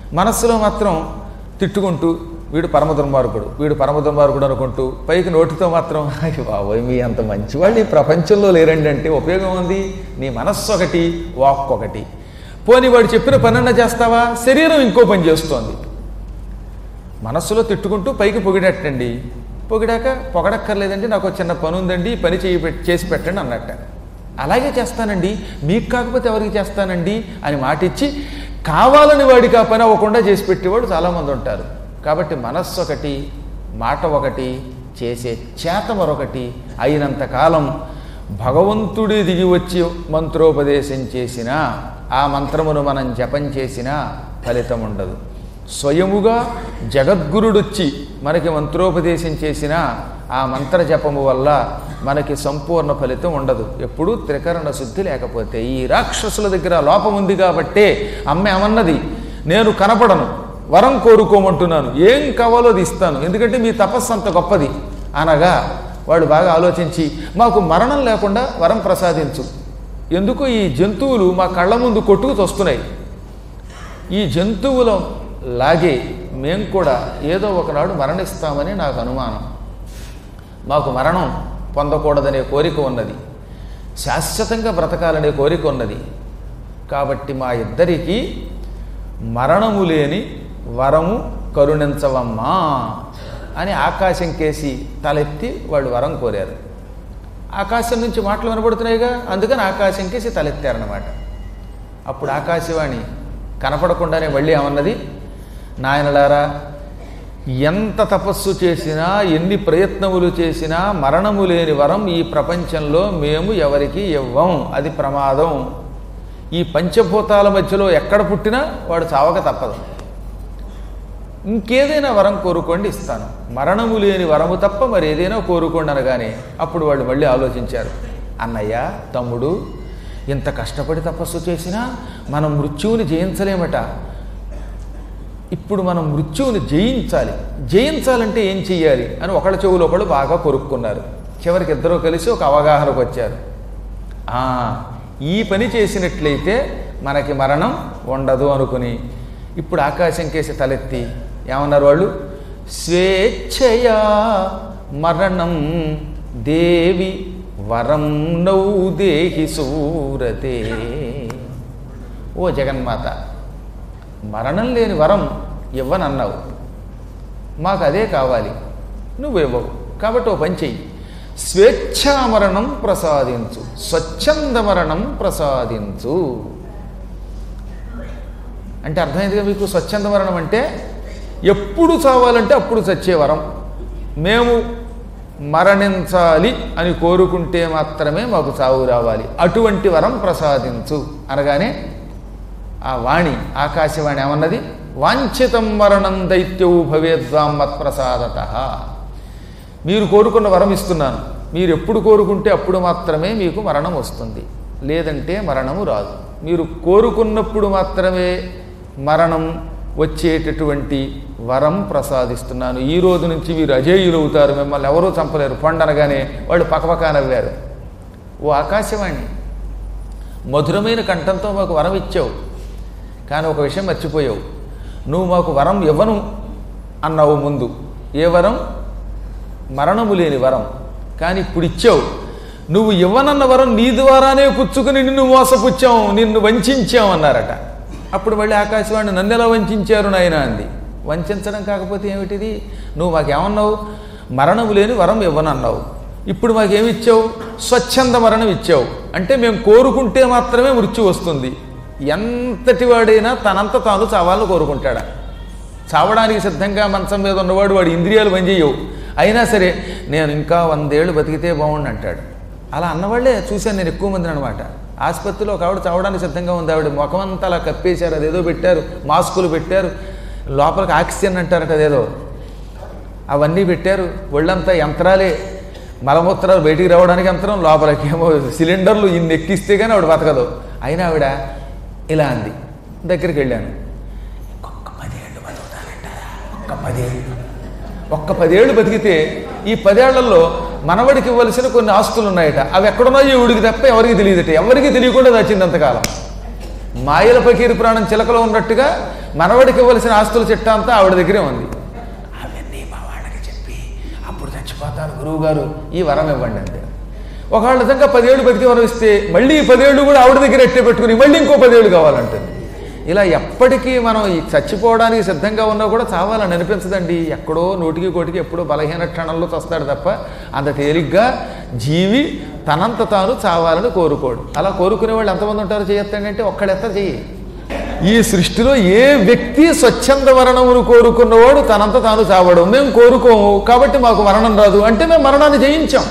మనస్సులో మాత్రం తిట్టుకుంటూ వీడు పరమ దుర్మార్గుడు వీడు పరమ దుర్మార్గుడు అనుకుంటూ పైకి నోటితో మాత్రం అయ్య బాబోయ్ మీ అంత మంచివాళ్ళు ఈ ప్రపంచంలో లేరండి అంటే ఉపయోగం ఉంది నీ మనస్సు ఒకటి వాక్ ఒకటి పోనీ వాడు చెప్పిన పనన్నా చేస్తావా శరీరం ఇంకో పని చేస్తోంది మనస్సులో తిట్టుకుంటూ పైకి పొగిడట్టండి పొగిడాక పొగడక్కర్లేదండి నాకు ఒక చిన్న పని ఉందండి ఈ పని చేయి పెట్- చేసి పెట్టండి అన్నట్ట అలాగే చేస్తానండి మీకు కాకపోతే ఎవరికి చేస్తానండి అని మాట ఇచ్చి కావాలని వాడికి ఆ పని అవ్వకుండా చేసి పెట్టేవాడు చాలామంది ఉంటారు కాబట్టి మనస్సు ఒకటి మాట ఒకటి చేసే చేత మరొకటి అయినంత కాలం భగవంతుడి దిగి వచ్చి మంత్రోపదేశం చేసినా ఆ మంత్రమును మనం జపం చేసినా ఫలితం ఉండదు స్వయముగా జగద్గురుడొచ్చి మనకి మంత్రోపదేశం చేసిన ఆ మంత్ర జపము వల్ల మనకి సంపూర్ణ ఫలితం ఉండదు ఎప్పుడూ త్రికరణ శుద్ధి లేకపోతే ఈ రాక్షసుల దగ్గర లోపం ఉంది కాబట్టే అమ్మ ఏమన్నది నేను కనపడను వరం కోరుకోమంటున్నాను ఏం కావాలో అది ఇస్తాను ఎందుకంటే మీ తపస్సు అంత గొప్పది అనగా వాడు బాగా ఆలోచించి మాకు మరణం లేకుండా వరం ప్రసాదించు ఎందుకు ఈ జంతువులు మా కళ్ళ ముందు కొట్టుకు వస్తున్నాయి ఈ జంతువుల లాగే మేము కూడా ఏదో ఒకనాడు మరణిస్తామని నాకు అనుమానం మాకు మరణం పొందకూడదనే కోరిక ఉన్నది శాశ్వతంగా బ్రతకాలనే కోరిక ఉన్నది కాబట్టి మా ఇద్దరికీ మరణము లేని వరము కరుణించవమ్మా అని ఆకాశం కేసి తలెత్తి వాళ్ళు వరం కోరారు ఆకాశం నుంచి మాటలు వినబడుతున్నాయిగా అందుకని ఆకాశం కేసి తలెత్తారన్నమాట అప్పుడు ఆకాశవాణి కనపడకుండానే మళ్ళీ ఏమన్నది నాయనలారా ఎంత తపస్సు చేసినా ఎన్ని ప్రయత్నములు చేసినా మరణము లేని వరం ఈ ప్రపంచంలో మేము ఎవరికి ఇవ్వం అది ప్రమాదం ఈ పంచభూతాల మధ్యలో ఎక్కడ పుట్టినా వాడు చావక తప్పదు ఇంకేదైనా వరం కోరుకోండి ఇస్తాను మరణము లేని వరము తప్ప మరి ఏదైనా కోరుకోండి అనగానే అప్పుడు వాళ్ళు మళ్ళీ ఆలోచించారు అన్నయ్య తమ్ముడు ఇంత కష్టపడి తపస్సు చేసినా మనం మృత్యువుని జయించలేమట ఇప్పుడు మనం మృత్యువుని జయించాలి జయించాలంటే ఏం చెయ్యాలి అని ఒకళ్ళ చెవులు ఒకళ్ళు బాగా కొరుక్కున్నారు చివరికి ఇద్దరూ కలిసి ఒక అవగాహనకు వచ్చారు ఆ, ఈ పని చేసినట్లయితే మనకి మరణం ఉండదు అనుకుని ఇప్పుడు ఆకాశం కేసి తలెత్తి ఏమన్నారు వాళ్ళు స్వేచ్ఛయా మరణం దేవి వరం నౌ దేహి సూరతే ఓ జగన్మాత మరణం లేని వరం ఇవ్వనన్నావు మాకు అదే కావాలి నువ్వు ఇవ్వవు కాబట్టి ఓ పని చెయ్యి స్వేచ్ఛామరణం ప్రసాదించు స్వచ్ఛంద మరణం ప్రసాదించు అంటే అర్థమైందిగా మీకు స్వచ్ఛంద మరణం అంటే ఎప్పుడు చావాలంటే అప్పుడు చచ్చే వరం మేము మరణించాలి అని కోరుకుంటే మాత్రమే మాకు చావు రావాలి అటువంటి వరం ప్రసాదించు అనగానే ఆ వాణి ఆకాశవాణి ఏమన్నది వాంఛితం మరణం దైత్యవు భవేద్వాం మత్ప్రసాదత మీరు కోరుకున్న వరం ఇస్తున్నాను మీరు ఎప్పుడు కోరుకుంటే అప్పుడు మాత్రమే మీకు మరణం వస్తుంది లేదంటే మరణము రాదు మీరు కోరుకున్నప్పుడు మాత్రమే మరణం వచ్చేటటువంటి వరం ప్రసాదిస్తున్నాను ఈ రోజు నుంచి మీరు అజేయులు అవుతారు మిమ్మల్ని ఎవరూ చంపలేరు పండనగానే వాళ్ళు పకపకా నవ్వారు ఓ ఆకాశవాణి మధురమైన కంఠంతో మాకు వరం ఇచ్చావు కానీ ఒక విషయం మర్చిపోయావు నువ్వు మాకు వరం ఇవ్వను అన్నావు ముందు ఏ వరం మరణము లేని వరం కానీ ఇప్పుడు ఇచ్చావు నువ్వు ఇవ్వనన్న వరం నీ ద్వారానే పుచ్చుకుని నిన్ను మోసపుచ్చాం నిన్ను వంచాం అన్నారట అప్పుడు మళ్ళీ ఆకాశవాణి నన్ను ఎలా వంచారు నాయన అంది వంచడం కాకపోతే ఏమిటిది నువ్వు మాకేమన్నావు మరణము లేని వరం ఇవ్వనన్నావు ఇప్పుడు మాకేమి ఇచ్చావు స్వచ్ఛంద మరణం ఇచ్చావు అంటే మేము కోరుకుంటే మాత్రమే మృత్యు వస్తుంది ఎంతటి వాడైనా తనంత తాను చావాలని కోరుకుంటాడా చావడానికి సిద్ధంగా మంచం మీద ఉన్నవాడు వాడి ఇంద్రియాలు పనిచేయవు అయినా సరే నేను ఇంకా వందేళ్ళు బతికితే బాగుండు అంటాడు అలా అన్నవాళ్లే చూశాను నేను ఎక్కువ మందిని అనమాట ఆసుపత్రిలో ఒక ఆవిడ చావడానికి సిద్ధంగా ఉంది ఆవిడ ముఖమంతా అలా కప్పేశారు అదేదో పెట్టారు మాస్కులు పెట్టారు లోపలికి ఆక్సిజన్ అంటారట అదేదో అవన్నీ పెట్టారు ఒళ్ళంతా యంత్రాలే మలమూత్రాలు బయటికి రావడానికి యంత్రం లోపలికి ఏమో సిలిండర్లు ఇన్ని ఎక్కిస్తే కానీ ఆవిడ బతకదు అయినా ఆవిడ ఇలా అంది దగ్గరికి వెళ్ళాను ఒక్క పదేళ్ళు బతుకుతానంటారా ఒక్క పదేళ్ళు ఒక్క పదేళ్ళు బతికితే ఈ పదేళ్లలో మనవడికి ఇవ్వవలసిన కొన్ని ఆస్తులు ఉన్నాయట అవి ఎక్కడున్నాయో ఈవిడికి తప్ప ఎవరికి తెలియదట ఎవరికి తెలియకుండా దాచింది అంతకాలం మాయల పకీరు ప్రాణం చిలకలో ఉన్నట్టుగా మనవడికి ఇవ్వవలసిన ఆస్తుల చిట్టా అంతా ఆవిడ దగ్గరే ఉంది అవన్నీ మా వాళ్ళకి చెప్పి అప్పుడు చచ్చిపోతాను గురువు గారు ఈ వరం ఇవ్వండి అంతే ఒకవేళ నిజంగా పదేళ్ళు బతికి వరం ఇస్తే మళ్ళీ ఈ పదేళ్ళు కూడా ఆవిడ దగ్గర ఎట్టే పెట్టుకుని మళ్ళీ ఇంకో పదేళ్ళు కావాలంటుంది ఇలా ఎప్పటికీ మనం ఈ చచ్చిపోవడానికి సిద్ధంగా ఉన్నా కూడా చావాలని అనిపించదండి ఎక్కడో నోటికి కోటికి ఎప్పుడో బలహీన క్షణంలో చస్తాడు తప్ప అంత తేలిగ్గా జీవి తనంత తాను చావాలని కోరుకోడు అలా కోరుకునే వాళ్ళు ఎంతమంది ఉంటారో చేయొత్తంటే ఒక్కడెత్త చెయ్యి ఈ సృష్టిలో ఏ వ్యక్తి స్వచ్ఛంద మరణమును కోరుకున్నవాడు తనంత తాను చావడు మేము కోరుకోము కాబట్టి మాకు మరణం రాదు అంటే మేము మరణాన్ని జయించాం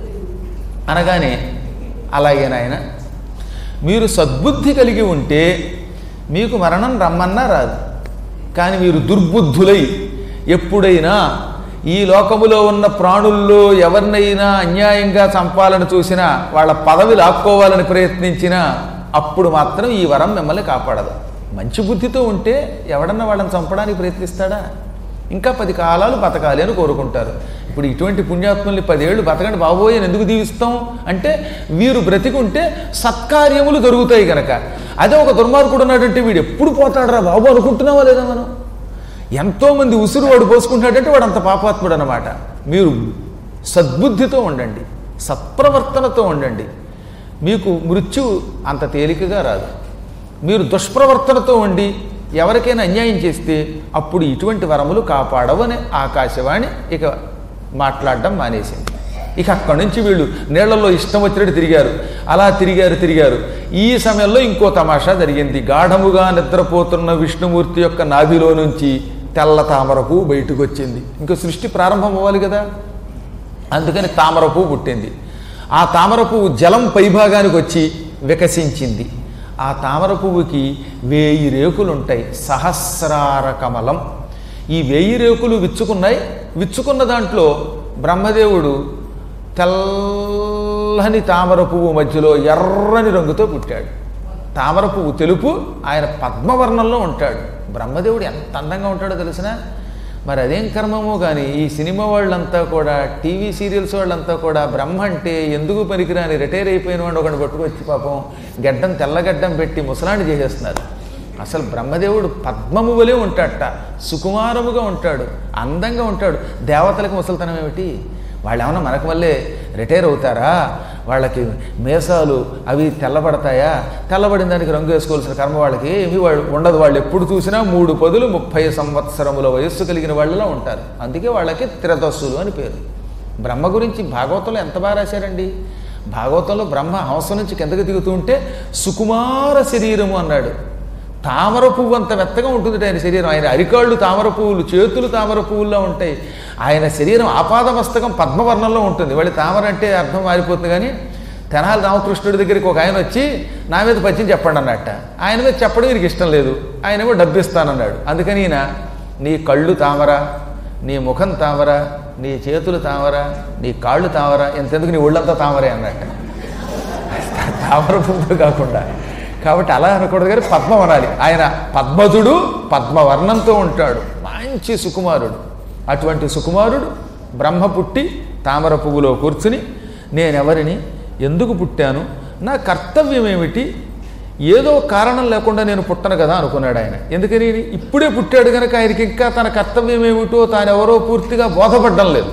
అనగానే అలాగే నాయన మీరు సద్బుద్ధి కలిగి ఉంటే మీకు మరణం రమ్మన్నా రాదు కానీ మీరు దుర్బుద్ధులై ఎప్పుడైనా ఈ లోకములో ఉన్న ప్రాణుల్లో ఎవరినైనా అన్యాయంగా చంపాలని చూసినా వాళ్ళ పదవి లాక్కోవాలని ప్రయత్నించినా అప్పుడు మాత్రం ఈ వరం మిమ్మల్ని కాపాడదు మంచి బుద్ధితో ఉంటే ఎవడన్నా వాళ్ళని చంపడానికి ప్రయత్నిస్తాడా ఇంకా పది కాలాలు బతకాలి అని కోరుకుంటారు ఇప్పుడు ఇటువంటి పుణ్యాత్ముల్ని పదేళ్ళు బతకండి బాబోయ్ అని ఎందుకు దీవిస్తాం అంటే వీరు బ్రతికుంటే సత్కార్యములు దొరుకుతాయి కనుక అదే ఒక దుర్మార్గుడు ఉన్నాడంటే వీడు ఎప్పుడు పోతాడరా బాబు అనుకుంటున్నావా లేదా మనం ఎంతోమంది ఉసురు వాడు పోసుకుంటున్నాడంటే వాడు అంత పాపాత్ముడు అనమాట మీరు సద్బుద్ధితో ఉండండి సత్ప్రవర్తనతో ఉండండి మీకు మృత్యు అంత తేలికగా రాదు మీరు దుష్ప్రవర్తనతో ఉండి ఎవరికైనా అన్యాయం చేస్తే అప్పుడు ఇటువంటి వరములు కాపాడవని ఆకాశవాణి ఇక మాట్లాడడం మానేసింది ఇక అక్కడి నుంచి వీళ్ళు నీళ్లలో ఇష్టం వచ్చినట్టు తిరిగారు అలా తిరిగారు తిరిగారు ఈ సమయంలో ఇంకో తమాషా జరిగింది గాఢముగా నిద్రపోతున్న విష్ణుమూర్తి యొక్క నాభిలో నుంచి తెల్ల తామరకు బయటకు వచ్చింది ఇంకా సృష్టి ప్రారంభం అవ్వాలి కదా అందుకని తామర పువ్వు పుట్టింది ఆ తామర పువ్వు జలం పైభాగానికి వచ్చి వికసించింది ఆ తామర పువ్వుకి వేయి రేకులు ఉంటాయి సహస్రార కమలం ఈ వేయి రేకులు విచ్చుకున్నాయి విచ్చుకున్న దాంట్లో బ్రహ్మదేవుడు తెల్లని తామర పువ్వు మధ్యలో ఎర్రని రంగుతో పుట్టాడు తామర పువ్వు తెలుపు ఆయన పద్మవర్ణంలో ఉంటాడు బ్రహ్మదేవుడు ఎంత అందంగా ఉంటాడో తెలిసిన మరి అదేం కర్మమో కానీ ఈ సినిమా వాళ్ళంతా కూడా టీవీ సీరియల్స్ వాళ్ళంతా కూడా బ్రహ్మ అంటే ఎందుకు పనికిరాని రిటైర్ అయిపోయిన వాడు ఒకటి పట్టుకొచ్చి పాపం గడ్డం తెల్లగడ్డం పెట్టి ముసలాండి చేసేస్తున్నారు అసలు బ్రహ్మదేవుడు పద్మము వలె ఉంటాడట సుకుమారముగా ఉంటాడు అందంగా ఉంటాడు దేవతలకు ముసలితనం ఏమిటి వాళ్ళు ఏమన్నా మనకు వల్లే రిటైర్ అవుతారా వాళ్ళకి మేసాలు అవి తెల్లబడతాయా తెల్లబడిన దానికి రంగు వేసుకోవాల్సిన కర్మ వాళ్ళకి ఏమి వాళ్ళు ఉండదు వాళ్ళు ఎప్పుడు చూసినా మూడు పదులు ముప్పై సంవత్సరముల వయస్సు కలిగిన వాళ్ళలో ఉంటారు అందుకే వాళ్ళకి త్రిదస్సులు అని పేరు బ్రహ్మ గురించి భాగవతంలో ఎంత బాగా రాశారండి భాగవతంలో బ్రహ్మ హంస నుంచి కిందకి దిగుతూ ఉంటే సుకుమార శరీరము అన్నాడు తామర పువ్వు అంత మెత్తగా ఉంటుంది ఆయన శరీరం ఆయన అరికాళ్ళు తామర పువ్వులు చేతులు తామర పువ్వుల్లో ఉంటాయి ఆయన శరీరం ఆపాదమస్తకం పద్మవర్ణంలో ఉంటుంది వాళ్ళు తామర అంటే అర్థం మారిపోతుంది కానీ తెనాలి రామకృష్ణుడి దగ్గరికి ఒక ఆయన వచ్చి నా మీద పద్యం చెప్పండి అన్నట్ట ఆయన మీద చెప్పడం వీరికి ఇష్టం లేదు ఆయనేమో డబ్బు ఇస్తానన్నాడు అందుకని ఈయన నీ కళ్ళు తామర నీ ముఖం తామర నీ చేతులు తామర నీ కాళ్ళు తామర ఎంతెందుకు నీ ఒళ్ళంతా తామరే అన్నట్ట తామర పువ్వు కాకుండా కాబట్టి అలా అనకూడదు కానీ పద్మం అనాలి ఆయన పద్మజుడు పద్మవర్ణంతో ఉంటాడు మంచి సుకుమారుడు అటువంటి సుకుమారుడు బ్రహ్మ పుట్టి తామర పువ్వులో కూర్చుని నేనెవరిని ఎందుకు పుట్టాను నా కర్తవ్యం ఏమిటి ఏదో కారణం లేకుండా నేను పుట్టను కదా అనుకున్నాడు ఆయన ఎందుకని ఇప్పుడే పుట్టాడు కనుక ఆయనకి ఇంకా తన కర్తవ్యం ఏమిటో తానెవరో పూర్తిగా బోధపడ్డం లేదు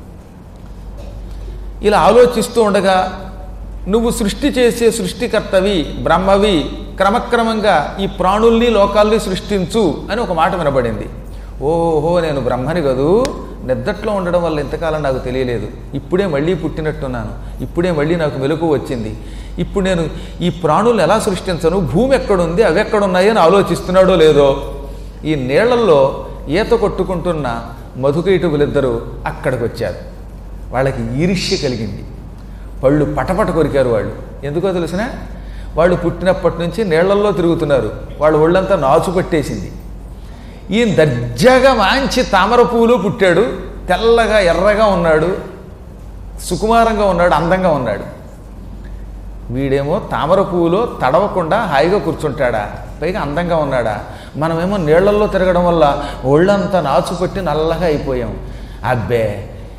ఇలా ఆలోచిస్తూ ఉండగా నువ్వు సృష్టి చేసే సృష్టికర్తవి బ్రహ్మవి క్రమక్రమంగా ఈ ప్రాణుల్ని లోకాల్ని సృష్టించు అని ఒక మాట వినబడింది ఓహో నేను బ్రహ్మని కదూ నిద్దట్లో ఉండడం వల్ల ఇంతకాలం నాకు తెలియలేదు ఇప్పుడే మళ్ళీ పుట్టినట్టున్నాను ఇప్పుడే మళ్ళీ నాకు మెలకు వచ్చింది ఇప్పుడు నేను ఈ ప్రాణులను ఎలా సృష్టించను భూమి ఎక్కడుంది అవి ఎక్కడున్నాయి అని ఆలోచిస్తున్నాడో లేదో ఈ నీళ్లలో ఈత కొట్టుకుంటున్న మధుకైటుకులిద్దరూ అక్కడికి వచ్చారు వాళ్ళకి ఈర్ష్య కలిగింది పళ్ళు పటపట కొరికారు వాళ్ళు ఎందుకో తెలిసిన వాళ్ళు పుట్టినప్పటి నుంచి నీళ్లల్లో తిరుగుతున్నారు వాళ్ళ ఒళ్ళంతా నాచు పట్టేసింది ఈయన దర్జాగా మంచి తామర పువ్వులో పుట్టాడు తెల్లగా ఎర్రగా ఉన్నాడు సుకుమారంగా ఉన్నాడు అందంగా ఉన్నాడు వీడేమో తామర పువ్వులో తడవకుండా హాయిగా కూర్చుంటాడా పైగా అందంగా ఉన్నాడా మనమేమో నీళ్లల్లో తిరగడం వల్ల ఒళ్ళంతా నాచుపట్టి నల్లగా అయిపోయాం అబ్బే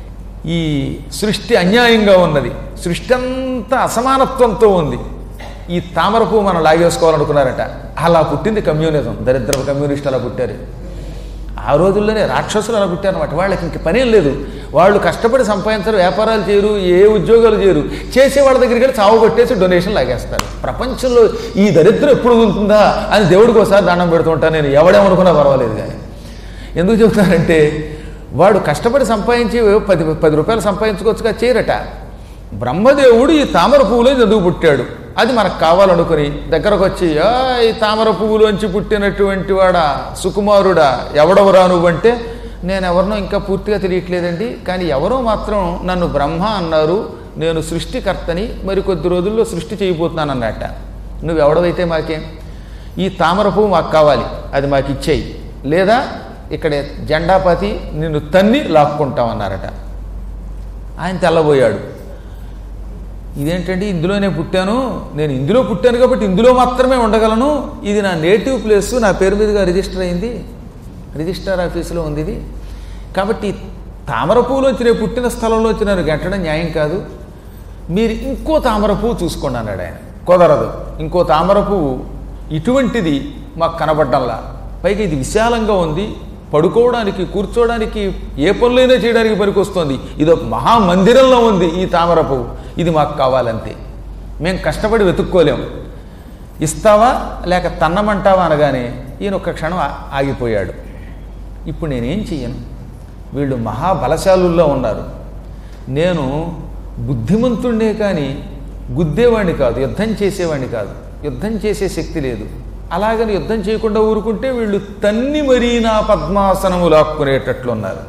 ఈ సృష్టి అన్యాయంగా ఉన్నది సృష్టి అంతా అసమానత్వంతో ఉంది ఈ తామర పువ్వు మనం లాగేసుకోవాలనుకున్నారట అలా పుట్టింది కమ్యూనిజం దరిద్ర కమ్యూనిస్ట్ అలా పుట్టారు ఆ రోజుల్లోనే రాక్షసులు అలా పుట్టారనమాట వాళ్ళకి ఇంక పనేం లేదు వాళ్ళు కష్టపడి సంపాదించరు వ్యాపారాలు చేయరు ఏ ఉద్యోగాలు చేయరు చేసే వాళ్ళ దగ్గరికి వెళ్ళి చావు కొట్టేసి డొనేషన్ లాగేస్తారు ప్రపంచంలో ఈ దరిద్రం ఎప్పుడు ఉంటుందా అని దేవుడికి ఒకసారి దండం పెడుతూ ఉంటాను నేను ఎవడేమనుకున్నా పర్వాలేదు కానీ ఎందుకు చెబుతానంటే వాడు కష్టపడి సంపాదించి పది పది రూపాయలు సంపాదించుకోవచ్చుగా చేయరట బ్రహ్మదేవుడు ఈ తామర పువ్వులో ఎందుకు పుట్టాడు అది మనకు కావాలనుకుని దగ్గరకు వచ్చి "ఆ, ఈ తామర పువ్వులోంచి పుట్టినటువంటి వాడా సుకుమారుడా ఎవడవరా నువ్వంటే నేను ఎవరినో ఇంకా పూర్తిగా తెలియట్లేదండి కానీ ఎవరో మాత్రం నన్ను బ్రహ్మ అన్నారు నేను సృష్టికర్తని మరి కొద్ది రోజుల్లో సృష్టి చేయబోతున్నాను అన్నట్ట నువ్వు ఎవడవైతే మాకేం ఈ తామర పువ్వు మాకు కావాలి అది మాకు ఇచ్చేయి లేదా ఇక్కడ జెండాపతి నిన్ను తన్ని లాక్కుంటామన్నారట ఆయన తెల్లబోయాడు ఇదేంటండి ఇందులోనే పుట్టాను నేను ఇందులో పుట్టాను కాబట్టి ఇందులో మాత్రమే ఉండగలను ఇది నా నేటివ్ ప్లేస్ నా పేరు మీదుగా రిజిస్టర్ అయింది రిజిస్టర్ ఆఫీసులో ఉంది ఇది కాబట్టి తామర పువ్వులోంచి నేను పుట్టిన స్థలంలోంచి నన్ను గెట్టడం న్యాయం కాదు మీరు ఇంకో తామర పువ్వు చూసుకోండి అన్నాడు ఆయన కుదరదు ఇంకో తామర పువ్వు ఇటువంటిది మాకు కనబడ్డంలా పైగా ఇది విశాలంగా ఉంది పడుకోవడానికి కూర్చోవడానికి ఏ పనులైనా చేయడానికి పనికొస్తుంది ఇది ఒక మహామందిరంలో ఉంది ఈ తామర పువ్వు ఇది మాకు కావాలంతే మేము కష్టపడి వెతుక్కోలేం ఇస్తావా లేక తన్నమంటావా అనగానే ఈయన ఒక్క క్షణం ఆ- ఆగిపోయాడు ఇప్పుడు నేనేం చెయ్యను వీళ్ళు మహాబలశాలుల్లో ఉన్నారు నేను బుద్ధిమంతుణ్ణే కానీ గుద్దేవాడిని కాదు యుద్ధం చేసేవాడిని కాదు యుద్ధం చేసే శక్తి లేదు అలాగని యుద్ధం చేయకుండా ఊరుకుంటే వీళ్ళు తన్ని మరీ నా పద్మాసనము లాక్కునేటట్లు ఉన్నారు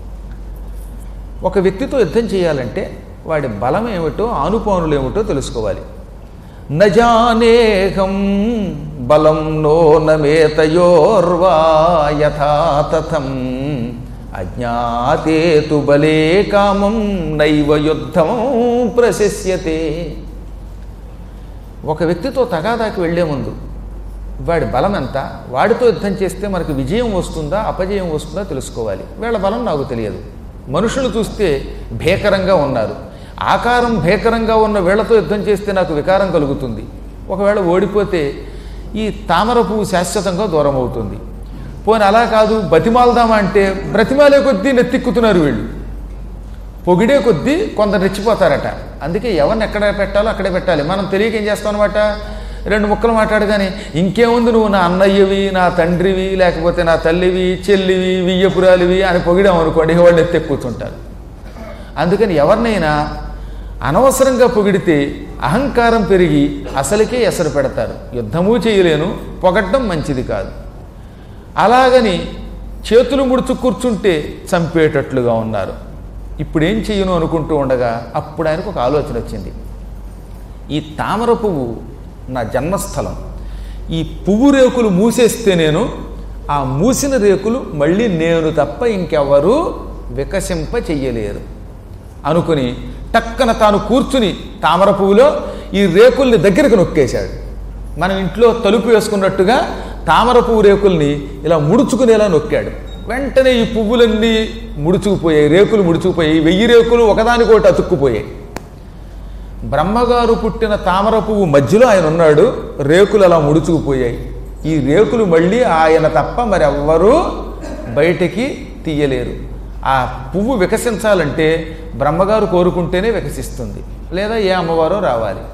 ఒక వ్యక్తితో యుద్ధం చేయాలంటే వాడి బలం ఏమిటో ఆనుపానులు ఏమిటో తెలుసుకోవాలి నజానేహం బలం నో నమేతయోర్వా యథాతథం అజ్ఞాతే తు బలే కామం నైవ యుద్ధం ప్రశస్యతే ఒక వ్యక్తితో తగాదాకి వెళ్లే ముందు వాడి బలం ఎంత వాడితో యుద్ధం చేస్తే మనకు విజయం వస్తుందా అపజయం వస్తుందా తెలుసుకోవాలి వీళ్ళ బలం నాకు తెలియదు మనుషులు చూస్తే భీకరంగా ఉన్నారు ఆకారం భీకరంగా ఉన్న వీళ్ళతో యుద్ధం చేస్తే నాకు వికారం కలుగుతుంది ఒకవేళ ఓడిపోతే ఈ తామర పువ్వు శాశ్వతంగా దూరం అవుతుంది పోనీ అలా కాదు బతిమాలదామా అంటే బ్రతిమాలే కొద్దీ నెత్తిక్కుతున్నారు వీళ్ళు పొగిడే కొద్దీ కొందరు రెచ్చిపోతారట అందుకే ఎవరిని ఎక్కడ పెట్టాలో అక్కడే పెట్టాలి మనం తెలియక ఏం చేస్తాం అనమాట రెండు ముక్కలు మాట్లాడగానే ఇంకేముంది నువ్వు నా అన్నయ్యవి నా తండ్రివి లేకపోతే నా తల్లివి చెల్లివి వియ్యపురాలివి అని పొగిడాం అనుకోండి వాళ్ళు ఎత్తే కూర్చుంటారు అందుకని ఎవరినైనా అనవసరంగా పొగిడితే అహంకారం పెరిగి అసలుకే ఎసరు పెడతారు యుద్ధము చేయలేను పొగడ్డం మంచిది కాదు అలాగని చేతులు ముడుచు కూర్చుంటే చంపేటట్లుగా ఉన్నారు ఇప్పుడు ఏం చెయ్యను అనుకుంటూ ఉండగా అప్పుడు ఆయనకు ఒక ఆలోచన వచ్చింది ఈ తామర పువ్వు నా జన్మస్థలం ఈ పువ్వు రేకులు మూసేస్తే నేను ఆ మూసిన రేకులు మళ్ళీ నేను తప్ప ఇంకెవరూ వికసింప చెయ్యలేరు అనుకుని టక్కన తాను కూర్చుని తామర పువ్వులో ఈ రేకుల్ని దగ్గరికి నొక్కేశాడు మనం ఇంట్లో తలుపు వేసుకున్నట్టుగా తామర పువ్వు రేకుల్ని ఇలా ముడుచుకునేలా నొక్కాడు వెంటనే ఈ పువ్వులన్నీ ముడుచుకుపోయాయి రేకులు ముడుచుకుపోయాయి వెయ్యి రేకులు ఒకదానికోటి అతుక్కుపోయాయి బ్రహ్మగారు పుట్టిన తామర పువ్వు మధ్యలో ఆయన ఉన్నాడు రేకులు అలా ముడుచుకుపోయాయి ఈ రేకులు మళ్ళీ ఆయన తప్ప మరెవ్వరూ బయటికి తీయలేరు ఆ పువ్వు వికసించాలంటే బ్రహ్మగారు కోరుకుంటేనే వికసిస్తుంది లేదా ఏ అమ్మవారో రావాలి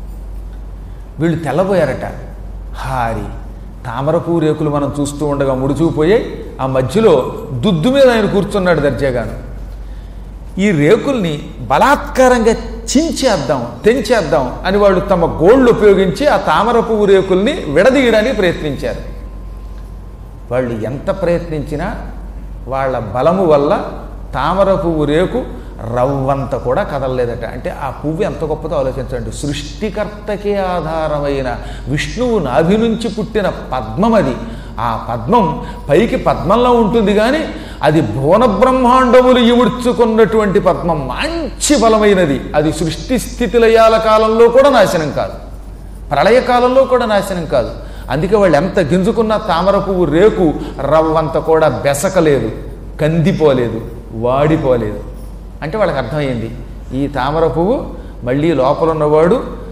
వీళ్ళు తెల్లబోయారట హారి తామర పువ్వు రేకులు మనం చూస్తూ ఉండగా ముడుచుకుపోయాయి ఆ మధ్యలో దుద్దు మీద ఆయన కూర్చున్నాడు దర్జాగాను ఈ రేకుల్ని బలాత్కారంగా చించేద్దాం తెంచేద్దాం అని వాళ్ళు తమ గోళ్ళు ఉపయోగించి ఆ తామర పువ్వు రేకుల్ని విడదీయడానికి ప్రయత్నించారు వాళ్ళు ఎంత ప్రయత్నించినా వాళ్ళ బలము వల్ల తామర పువ్వు రేకు రవ్వంత కూడా కదలలేదట అంటే ఆ పువ్వు ఎంత గొప్పదో ఆలోచించండి సృష్టికర్తకే ఆధారమైన విష్ణువు నాభి నుంచి పుట్టిన పద్మం అది ఆ పద్మం పైకి పద్మంలో ఉంటుంది కానీ అది భువన బ్రహ్మాండములు ఇముడ్చుకున్నటువంటి పద్మం మంచి బలమైనది అది సృష్టి స్థితి లయాల కాలంలో కూడా నాశనం కాదు ప్రళయకాలంలో కూడా నాశనం కాదు అందుకే వాళ్ళు ఎంత గింజుకున్న తామర పువ్వు రేకు రవ్వంత కూడా బెసకలేదు కందిపోలేదు వాడిపోలేదు అంటే వాళ్ళకి అర్థమైంది ఈ తామర పువ్వు మళ్ళీ లోపల ఉన్నవాడు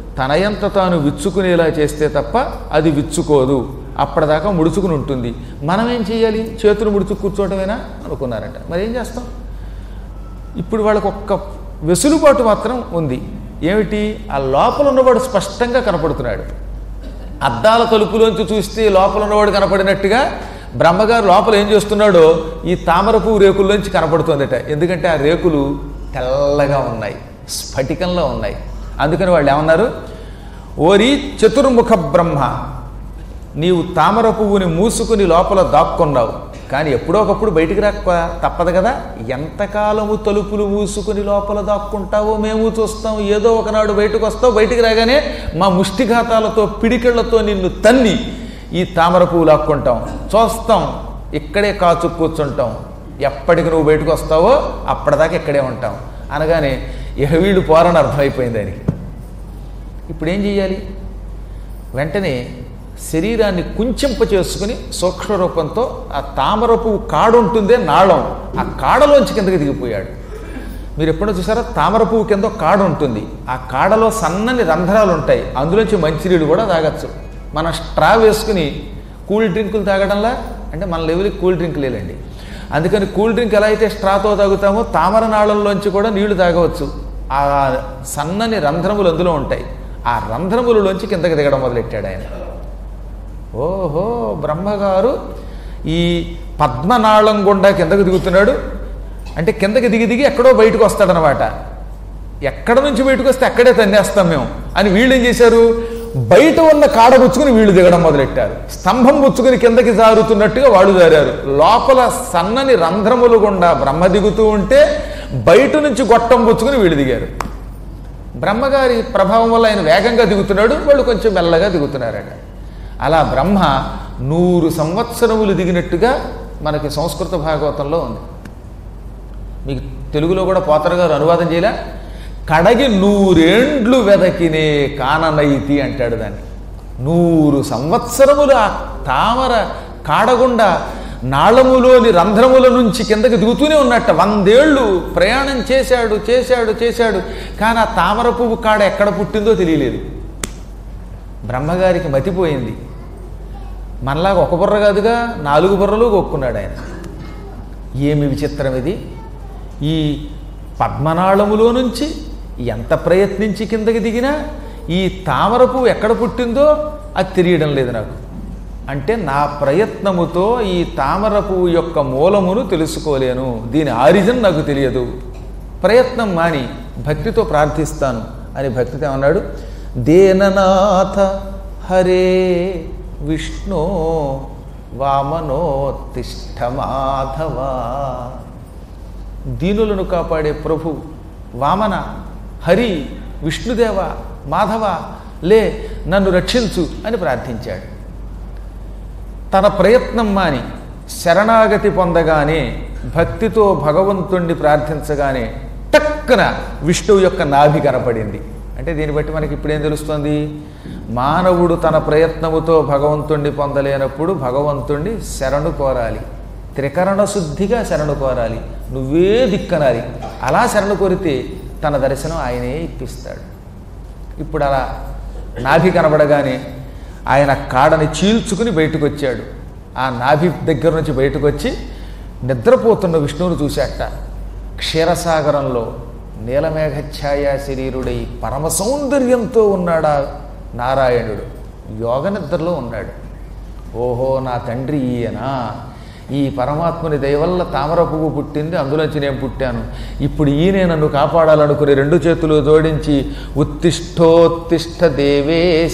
తనయంత తాను విచ్చుకునేలా చేస్తే తప్ప అది విచ్చుకోదు అప్పటిదాకా ముడుచుకుని ఉంటుంది మనం ఏం చేయాలి చేతులు ముడుచుకు కూర్చోవటమేనా అనుకున్నారట మరి ఏం చేస్తాం ఇప్పుడు వాళ్ళకు ఒక్క వెసులుబాటు మాత్రం ఉంది ఏమిటి ఆ లోపల ఉన్నవాడు స్పష్టంగా కనపడుతున్నాడు అద్దాల తలుపులోంచి చూస్తే లోపల ఉన్నవాడు కనపడినట్టుగా బ్రహ్మగారు లోపల ఏం చేస్తున్నాడో ఈ తామర పువ్వు రేకుల్లోంచి కనపడుతుందట ఎందుకంటే ఆ రేకులు తెల్లగా ఉన్నాయి స్ఫటికంలో ఉన్నాయి అందుకని వాళ్ళు ఏమన్నారు ఓరి చతుర్ముఖ బ్రహ్మ నీవు తామర పువ్వుని మూసుకుని లోపల దాక్కున్నావు కానీ ఎప్పుడో ఒకప్పుడు బయటికి రాక తప్పదు కదా ఎంతకాలము తలుపులు మూసుకుని లోపల దాక్కుంటావో మేము చూస్తాం ఏదో ఒకనాడు బయటకు వస్తావు బయటికి రాగానే మా ముష్టిఘాతాలతో పిడికిళ్లతో నిన్ను తన్ని ఈ తామర పువ్వు లాక్కుంటాం చూస్తాం ఇక్కడే కాచు కూర్చుంటాం ఎప్పటికి నువ్వు బయటకు వస్తావో అప్పటిదాకా ఇక్కడే ఉంటాం అనగానే ఇహ వీళ్ళు పోరని అర్థమైపోయింది దానికి ఇప్పుడు ఏం చెయ్యాలి వెంటనే శరీరాన్ని కుంచింప చేసుకుని సూక్ష్మ రూపంతో ఆ తామర పువ్వు కాడ ఉంటుందే నాళం ఆ కాడలోంచి కిందకి దిగిపోయాడు మీరు ఎప్పుడో చూసారా తామర పువ్వు కింద ఒక కాడ ఉంటుంది ఆ కాడలో సన్నని రంధ్రాలు ఉంటాయి అందులోంచి మంచినీళ్ళు కూడా తాగొచ్చు మనం స్ట్రా వేసుకుని కూల్ డ్రింకులు తాగడంలా అంటే మన లెవెల్కి కూల్ డ్రింక్ లేదండి అందుకని కూల్ డ్రింక్ ఎలా అయితే స్ట్రాతో తాగుతామో తామర నాళంలోంచి కూడా నీళ్లు తాగవచ్చు ఆ సన్నని రంధ్రములు అందులో ఉంటాయి ఆ రంధ్రములలోంచి కిందకి దిగడం మొదలెట్టాడు ఆయన ఓహో బ్రహ్మగారు ఈ పద్మనాళం గుండా కిందకు దిగుతున్నాడు అంటే కిందకి దిగి దిగి ఎక్కడో బయటకు వస్తాడనమాట ఎక్కడ నుంచి బయటకు వస్తే అక్కడే తన్నేస్తాం మేము అని వీళ్ళు ఏం చేశారు బయట ఉన్న కాడ పుచ్చుకుని వీళ్ళు దిగడం మొదలెట్టారు స్తంభం పుచ్చుకుని కిందకి జారుతున్నట్టుగా వాళ్ళు జారారు లోపల సన్నని రంధ్రములు గుండా బ్రహ్మ దిగుతూ ఉంటే బయట నుంచి గొట్టం పుచ్చుకుని వీళ్ళు దిగారు బ్రహ్మగారి ప్రభావం వల్ల ఆయన వేగంగా దిగుతున్నాడు వాళ్ళు కొంచెం మెల్లగా దిగుతున్నారట అలా బ్రహ్మ నూరు సంవత్సరములు దిగినట్టుగా మనకి సంస్కృత భాగవతంలో ఉంది మీకు తెలుగులో కూడా పోతర గారు అనువాదం చేయలే కడగి నూరేండ్లు వెదకినే కాననైతి అంటాడు దాన్ని నూరు సంవత్సరములు ఆ తామర కాడగుండా నాళములోని రంధ్రముల నుంచి కిందకి దిగుతూనే ఉన్నట్ట వందేళ్ళు ప్రయాణం చేశాడు చేశాడు చేశాడు కానీ ఆ తామర పువ్వు కాడ ఎక్కడ పుట్టిందో తెలియలేదు బ్రహ్మగారికి మతిపోయింది మనలాగా ఒక బుర్ర కాదుగా నాలుగు బుర్రలు కొక్కున్నాడు ఆయన ఏమి విచిత్రం ఇది ఈ పద్మనాళములో నుంచి ఎంత ప్రయత్నించి కిందకి దిగినా ఈ తామర పువ్వు ఎక్కడ పుట్టిందో అది తెలియడం లేదు నాకు అంటే నా ప్రయత్నముతో ఈ తామర పువ్వు యొక్క మూలమును తెలుసుకోలేను దీని ఆరిజన్ నాకు తెలియదు ప్రయత్నం మాని భక్తితో ప్రార్థిస్తాను అని భక్తితో ఏమన్నాడు దేననాథ హరే విష్ణు వామనోత్తిష్ట మాధవ దీనులను కాపాడే ప్రభు వామన హరి విష్ణుదేవ మాధవ లే నన్ను రక్షించు అని ప్రార్థించాడు తన ప్రయత్నం మాని శరణాగతి పొందగానే భక్తితో భగవంతుణ్ణి ప్రార్థించగానే టక్కున విష్ణువు యొక్క నాభి కనపడింది అంటే దీన్ని బట్టి మనకి ఇప్పుడేం తెలుస్తుంది మానవుడు తన ప్రయత్నముతో భగవంతుణ్ణి పొందలేనప్పుడు భగవంతుణ్ణి శరణు కోరాలి త్రికరణ శుద్ధిగా శరణు కోరాలి నువ్వే దిక్కనాలి అలా శరణు కోరితే తన దర్శనం ఆయనే ఇప్పిస్తాడు ఇప్పుడు అలా నాభి కనబడగానే ఆయన కాడని చీల్చుకుని బయటకు వచ్చాడు ఆ నాభి దగ్గర నుంచి బయటకు వచ్చి నిద్రపోతున్న విష్ణువును చూశాట క్షీరసాగరంలో నీలమేఘఛాయ శరీరుడై పరమ సౌందర్యంతో ఉన్నాడా నారాయణుడు యోగ నిద్రలో ఉన్నాడు ఓహో నా తండ్రి ఈయనా ఈ పరమాత్మని దయవల్ల తామర పువ్వు పుట్టింది అందులోంచి నేను పుట్టాను ఇప్పుడు ఈయనే నన్ను కాపాడాలనుకుని రెండు చేతులు జోడించి ఉత్తిష్టోత్తిష్ట దేవేశ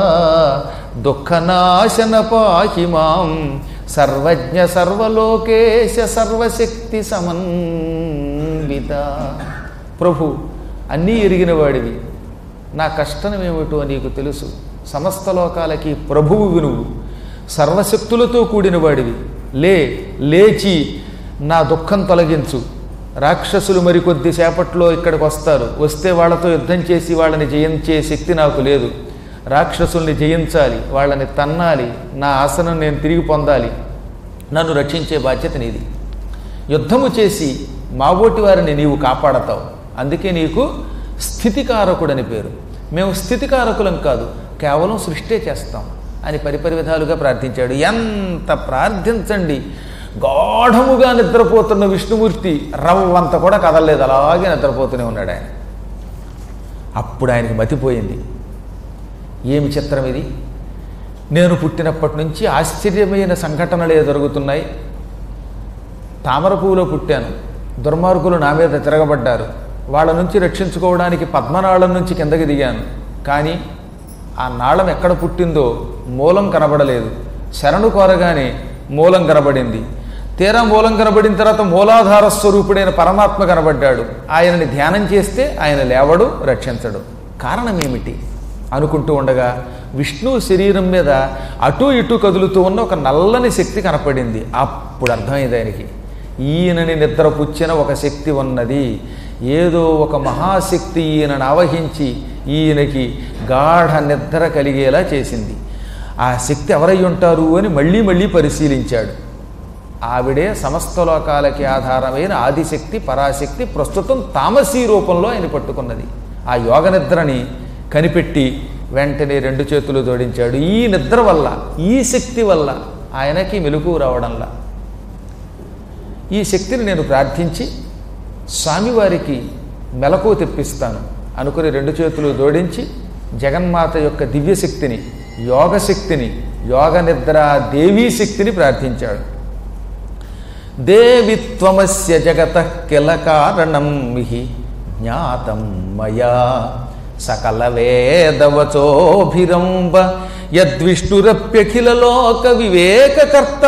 దుఃఖనాశన పాహి మాం సర్వజ్ఞ సర్వలోకేశ సర్వశక్తి సమన్విత ప్రభు అన్నీ ఎరిగిన వాడివి నా కష్టం ఏమిటో నీకు తెలుసు సమస్త లోకాలకి ప్రభువు నువ్వు సర్వశక్తులతో కూడిన వాడివి లే లేచి నా దుఃఖం తొలగించు రాక్షసులు మరికొద్ది సేపట్లో ఇక్కడికి వస్తారు వస్తే వాళ్ళతో యుద్ధం చేసి వాళ్ళని జయించే శక్తి నాకు లేదు రాక్షసుల్ని జయించాలి వాళ్ళని తన్నాలి నా ఆసనం నేను తిరిగి పొందాలి నన్ను రక్షించే బాధ్యత నీది యుద్ధము చేసి మాబోటి వారిని నీవు కాపాడతావు అందుకే నీకు స్థితికారకుడని పేరు మేము స్థితికారకులం కాదు కేవలం సృష్టే చేస్తాం అని పరిపరి విధాలుగా ప్రార్థించాడు ఎంత ప్రార్థించండి గాఢముగా నిద్రపోతున్న విష్ణుమూర్తి రవ్వంత కూడా కదలలేదు అలాగే నిద్రపోతూనే ఉన్నాడు ఆయన అప్పుడు ఆయనకి మతిపోయింది ఏమి చిత్రం ఇది నేను పుట్టినప్పటి నుంచి ఆశ్చర్యమైన సంఘటనలే జరుగుతున్నాయి తామర పువ్వులో పుట్టాను దుర్మార్గులు నా మీద తిరగబడ్డారు వాళ్ళ నుంచి రక్షించుకోవడానికి పద్మనాళం నుంచి కిందకి దిగాను కానీ ఆ నాళం ఎక్కడ పుట్టిందో మూలం కనబడలేదు శరణు కోరగానే మూలం కనబడింది తీరా మూలం కనబడిన తర్వాత మూలాధార స్వరూపుడైన పరమాత్మ కనబడ్డాడు ఆయనని ధ్యానం చేస్తే ఆయన లేవడు రక్షించడు కారణం ఏమిటి అనుకుంటూ ఉండగా విష్ణువు శరీరం మీద అటు ఇటు కదులుతూ ఉన్న ఒక నల్లని శక్తి కనపడింది అప్పుడు అర్థమైంది ఆయనకి ఈయనని నిద్రపుచ్చిన ఒక శక్తి ఉన్నది ఏదో ఒక మహాశక్తి ఈయనను ఆవహించి ఈయనకి గాఢ నిద్ర కలిగేలా చేసింది ఆ శక్తి ఎవరై ఉంటారు అని మళ్ళీ మళ్ళీ పరిశీలించాడు ఆవిడే సమస్త లోకాలకి ఆధారమైన ఆదిశక్తి పరాశక్తి ప్రస్తుతం తామసీ రూపంలో ఆయన పట్టుకున్నది ఆ యోగ నిద్రని కనిపెట్టి వెంటనే రెండు చేతులు జోడించాడు ఈ నిద్ర వల్ల ఈ శక్తి వల్ల ఆయనకి మెలకు రావడంలా ఈ శక్తిని నేను ప్రార్థించి స్వామివారికి మెలకు తెప్పిస్తాను అనుకుని రెండు చేతులు జోడించి జగన్మాత యొక్క దివ్యశక్తిని యోగశక్తిని యోగ నిద్ర దేవీ శక్తిని ప్రార్థించాడు దేవి త్వమస్య జగత కిల కారణం మిహి జ్ఞాతం మయా సకల వేదవచోభిరంబ యద్విష్ణురప్యఖిల లోక వివేకకర్త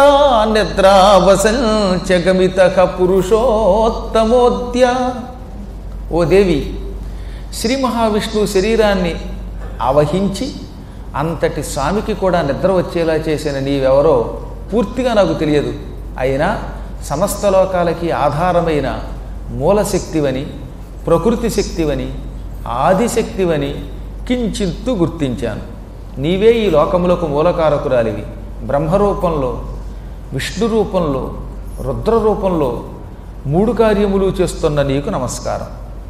నిద్రావసంచగమిత పురుషోత్తమోద్య ఓ దేవి శ్రీ మహావిష్ణువు శరీరాన్ని ఆవహించి అంతటి స్వామికి కూడా నిద్ర వచ్చేలా చేసిన నీవెవరో పూర్తిగా నాకు తెలియదు అయినా సమస్త లోకాలకి ఆధారమైన మూలశక్తివని ప్రకృతి శక్తివని ఆదిశక్తివని కించిత్తు గుర్తించాను నీవే ఈ లోకములకు మూలకారకురాలివి బ్రహ్మరూపంలో విష్ణు రూపంలో రుద్ర రూపంలో మూడు కార్యములు చేస్తున్న నీకు నమస్కారం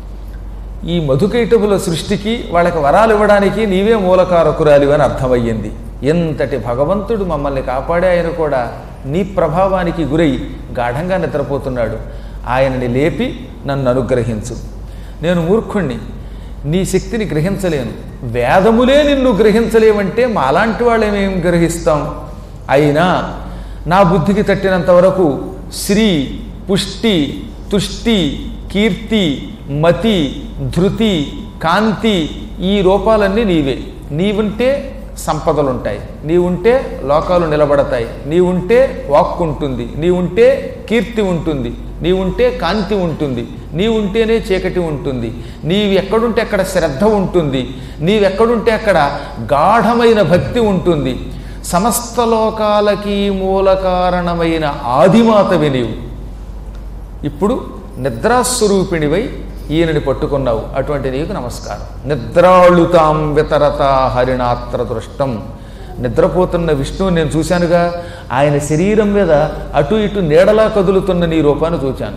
ఈ మధుకైటముల సృష్టికి వాళ్ళకి వరాలు ఇవ్వడానికి నీవే మూలకారకురాలి అని అర్థమయ్యింది ఎంతటి భగవంతుడు మమ్మల్ని కాపాడే ఆయన కూడా నీ ప్రభావానికి గురై గాఢంగా నిద్రపోతున్నాడు ఆయనని లేపి నన్ను అనుగ్రహించు నేను మూర్ఖుణ్ణి నీ శక్తిని గ్రహించలేను వేదములే నిన్ను గ్రహించలేవంటే మాలాంటి వాళ్ళేమేం గ్రహిస్తాం అయినా నా బుద్ధికి తట్టినంత వరకు శ్రీ పుష్టి తుష్టి కీర్తి మతి ధృతి కాంతి ఈ రూపాలన్నీ నీవే నీవుంటే సంపదలుంటాయి నీవుంటే లోకాలు నిలబడతాయి నీవుంటే వాక్కు ఉంటుంది నీవుంటే కీర్తి ఉంటుంది నీవుంటే కాంతి ఉంటుంది నీవుంటేనే చీకటి ఉంటుంది నీవు ఎక్కడుంటే అక్కడ శ్రద్ధ ఉంటుంది నీవెక్కడుంటే అక్కడ గాఢమైన భక్తి ఉంటుంది సమస్త లోకాలకి మూల కారణమైన ఆదిమాతవి నీవు ఇప్పుడు నిద్రాస్వరూపిణివై ఈయనని పట్టుకున్నావు అటువంటి నీకు నమస్కారం నిద్రాళుతాం వితరత హరిణాత్ర దృష్టం నిద్రపోతున్న విష్ణువు నేను చూశానుగా ఆయన శరీరం మీద అటు ఇటు నీడలా కదులుతున్న నీ రూపాన్ని చూశాను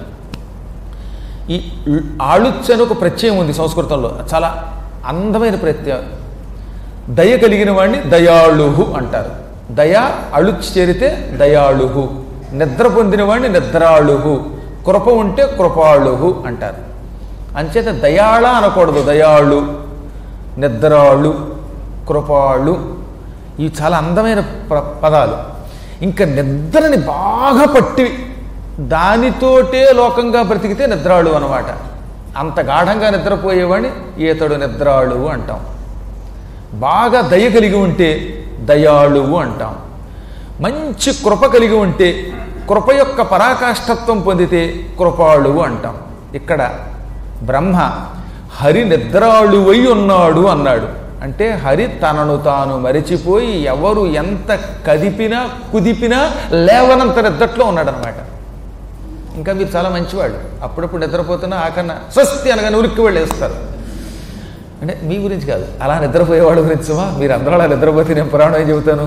ఈ ఆళుచ్చ అని ఒక ప్రత్యయం ఉంది సంస్కృతంలో చాలా అందమైన ప్రత్యయం దయ కలిగిన వాడిని దయాళుహు అంటారు దయ అళుచ్చి చేరితే దయాళుహు నిద్ర పొందిన వాడిని నిద్రాళుహు కృప ఉంటే కృపాళుహు అంటారు అంచేత దయాళ అనకూడదు దయాళు నిద్రాళు కృపాళు ఇవి చాలా అందమైన ప్ర- పదాలు ఇంకా నిద్రని బాగా పట్టి దానితోటే లోకంగా బ్రతికితే నిద్రాళు అనమాట అంత గాఢంగా నిద్రపోయేవాడిని ఈతడు నిద్రాళు అంటాం బాగా దయ కలిగి ఉంటే దయాళువు అంటాం మంచి కృప కలిగి ఉంటే కృప యొక్క పరాకాష్ఠత్వం పొందితే కృపాళువు అంటాం ఇక్కడ బ్రహ్మ హరి నిద్రాళువై ఉన్నాడు అన్నాడు అంటే హరి తనను తాను మరిచిపోయి ఎవరు ఎంత కదిపినా కుదిపినా లేవనంత నిద్రట్లో ఉన్నాడనమాట ఇంకా మీరు చాలా మంచివాడు అప్పుడప్పుడు నిద్రపోతున్నా ఆకన్నా స్వస్తి అనగానే ఉలిక్కి వెళ్ళేస్తారు అంటే మీ గురించి కాదు అలా నిద్రపోయేవాడు గురించి సుమా మీరు అందరూ అలా నిద్రపోతే నేను పురాణం ఏం చెబుతాను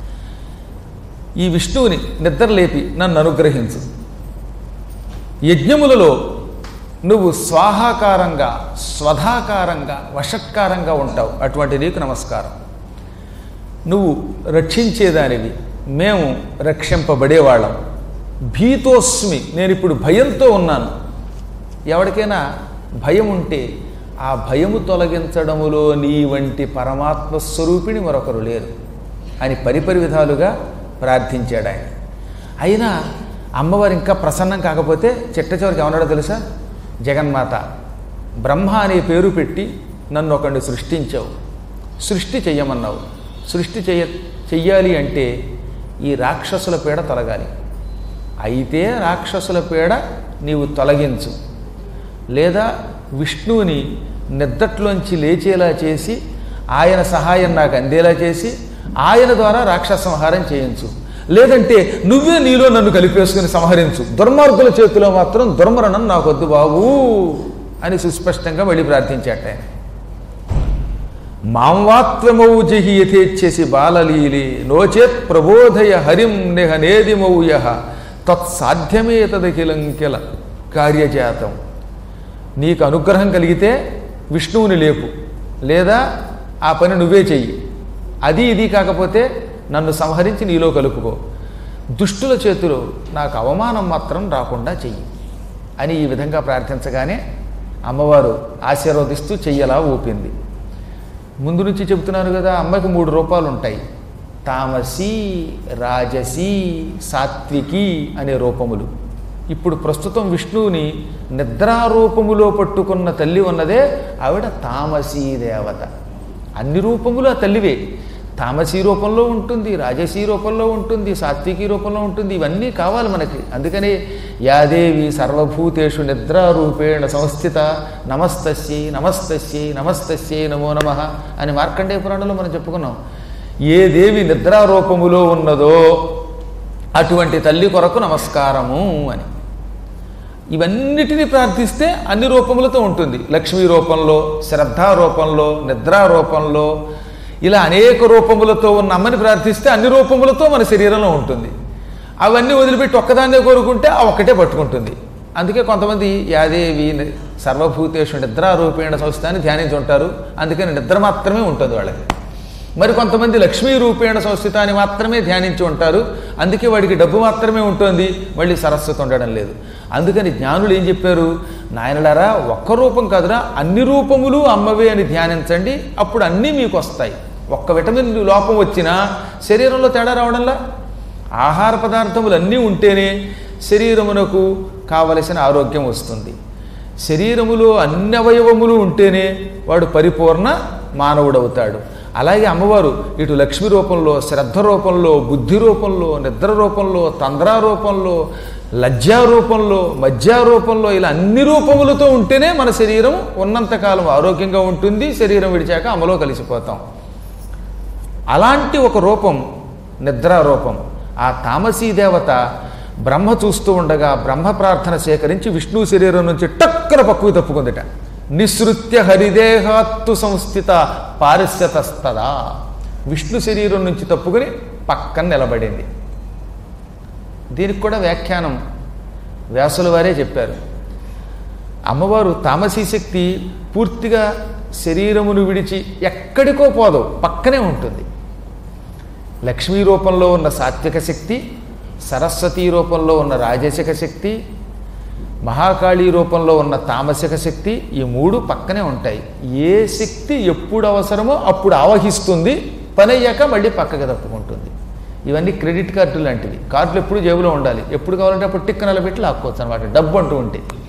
ఈ విష్ణువుని నిద్ర లేపి నన్ను అనుగ్రహించు యజ్ఞములలో నువ్వు స్వాహాకారంగా స్వధాకారంగా వషట్కారంగా ఉంటావు అటువంటి నీకు నమస్కారం నువ్వు రక్షించేదానివి మేము రక్షింపబడేవాళ్ళం భీతోస్మి నేను ఇప్పుడు భయంతో ఉన్నాను ఎవరికైనా భయం ఉంటే ఆ భయము తొలగించడములో నీ వంటి పరమాత్మ స్వరూపిణి మరొకరు లేరు అని పరిపరి విధాలుగా ప్రార్థించాడు ఆయన అయినా అమ్మవారు ఇంకా ప్రసన్నం కాకపోతే చిట్ట చివరికి ఏమన్నాడో తెలుసా జగన్మాత బ్రహ్మ అనే పేరు పెట్టి నన్ను ఒకడిని సృష్టించావు సృష్టి చెయ్యమన్నావు సృష్టి చెయ్య చెయ్యాలి అంటే ఈ రాక్షసుల పీడ తొలగాలి అయితే రాక్షసుల పీడ నీవు తొలగించు లేదా విష్ణువుని నిద్దట్లోంచి లేచేలా చేసి ఆయన సహాయం నాకు అందేలా చేసి ఆయన ద్వారా రాక్షస సంహారం చేయించు లేదంటే నువ్వే నీలో నన్ను కలిపేసుకుని సంహరించు దుర్మార్గుల చేతిలో మాత్రం దుర్మరణం నాకొద్దు బాబూ అని సుస్పష్టంగా మళ్ళీ ప్రార్థించాట ఆయన మాంవాత్వమౌ జహి యథేచ్ఛసి బాలలీలి నోచేత్ ప్రబోధయ హరిం నిహ నేదిమౌయ తత్సాధ్యమే తదఖిలంకెల కార్యజాతం నీకు అనుగ్రహం కలిగితే విష్ణువుని లేపు లేదా ఆ పని నువ్వే చెయ్యి అది ఇది కాకపోతే నన్ను సంహరించి నీలో కలుపుకో దుష్టుల చేతిలో నాకు అవమానం మాత్రం రాకుండా చెయ్యి అని ఈ విధంగా ప్రార్థించగానే అమ్మవారు ఆశీర్వదిస్తూ చెయ్యలా ఊపింది ముందు నుంచి చెబుతున్నాను కదా అమ్మకి మూడు రూపాలు ఉంటాయి తామసి రాజసి సాత్వికి అనే రూపములు ఇప్పుడు ప్రస్తుతం విష్ణువుని నిద్రారూపములో పట్టుకున్న తల్లి ఉన్నదే ఆవిడ తామసీ దేవత అన్ని రూపములు ఆ తల్లివే తామసీ రూపంలో ఉంటుంది రాజసీ రూపంలో ఉంటుంది సాత్వికీ రూపంలో ఉంటుంది ఇవన్నీ కావాలి మనకి అందుకనే యాదేవి సర్వభూతేషు నిద్రారూపేణ సంస్థిత నమస్తస్యై నమస్తస్యై నమస్తస్యై నమో నమ అని మార్కండేయ పురాణంలో మనం చెప్పుకున్నాం ఏ దేవి నిద్రారూపములో ఉన్నదో అటువంటి తల్లి కొరకు నమస్కారము అని ఇవన్నిటిని ప్రార్థిస్తే అన్ని రూపములతో ఉంటుంది లక్ష్మీ రూపంలో శ్రద్ధా రూపంలో నిద్రా రూపంలో ఇలా అనేక రూపములతో ఉన్న అమ్మని ప్రార్థిస్తే అన్ని రూపములతో మన శరీరంలో ఉంటుంది అవన్నీ వదిలిపెట్టి ఒక్కదాన్నే కోరుకుంటే ఆ ఒక్కటే పట్టుకుంటుంది అందుకే కొంతమంది యాదేవి సర్వభూతేషు నిద్రారూపేణ సంస్థ అని ధ్యానించి ఉంటారు అందుకని నిద్ర మాత్రమే ఉంటుంది వాళ్ళకి మరి కొంతమంది లక్ష్మీ రూపేణ సంస్థిత అని మాత్రమే ధ్యానించి ఉంటారు అందుకే వాడికి డబ్బు మాత్రమే ఉంటుంది మళ్ళీ సరస్వతి ఉండడం లేదు అందుకని జ్ఞానులు ఏం చెప్పారు నాయనలారా ఒక్క రూపం కాదురా అన్ని రూపములు అమ్మవే అని ధ్యానించండి అప్పుడు అన్నీ మీకు వస్తాయి ఒక్క విటమిన్ లోపం వచ్చినా శరీరంలో తేడా రావడంలా ఆహార పదార్థములు అన్నీ ఉంటేనే శరీరమునకు కావలసిన ఆరోగ్యం వస్తుంది శరీరములో అన్ని అవయవములు ఉంటేనే వాడు పరిపూర్ణ మానవుడవుతాడు అలాగే అమ్మవారు ఇటు లక్ష్మి రూపంలో శ్రద్ధ రూపంలో బుద్ధి రూపంలో నిద్ర రూపంలో తంద్రా రూపంలో లజ్జా రూపంలో మజ్జా రూపంలో ఇలా అన్ని రూపములతో ఉంటేనే మన శరీరం ఉన్నంతకాలం ఆరోగ్యంగా ఉంటుంది శరీరం విడిచాక అమలో కలిసిపోతాం అలాంటి ఒక రూపం నిద్రా రూపం ఆ తామసీ దేవత బ్రహ్మ చూస్తూ ఉండగా బ్రహ్మ ప్రార్థన సేకరించి విష్ణు శరీరం నుంచి టక్కున పక్కువ తప్పుకుందిట నిసృత్య హరిదేహాత్తు సంస్థిత పారిశ్యతస్తదా విష్ణు శరీరం నుంచి తప్పుకుని పక్కన నిలబడింది దీనికి కూడా వ్యాఖ్యానం వ్యాసుల వారే చెప్పారు అమ్మవారు తామసీ శక్తి పూర్తిగా శరీరమును విడిచి ఎక్కడికో పోదు పక్కనే ఉంటుంది లక్ష్మీ రూపంలో ఉన్న సాత్విక శక్తి సరస్వతీ రూపంలో ఉన్న రాజసిక శక్తి మహాకాళీ రూపంలో ఉన్న తామసిక శక్తి ఈ మూడు పక్కనే ఉంటాయి ఏ శక్తి ఎప్పుడు అవసరమో అప్పుడు ఆవహిస్తుంది పని అయ్యాక మళ్ళీ పక్కకి తప్పుకుంటుంది ఇవన్నీ క్రెడిట్ కార్డు లాంటివి కార్డులు ఎప్పుడు జేబులో ఉండాలి ఎప్పుడు కావాలంటే అప్పుడు టిక్క నిలబెట్టి లాక్కోవచ్చు అనమాట డబ్బు అంటూ ఉంటే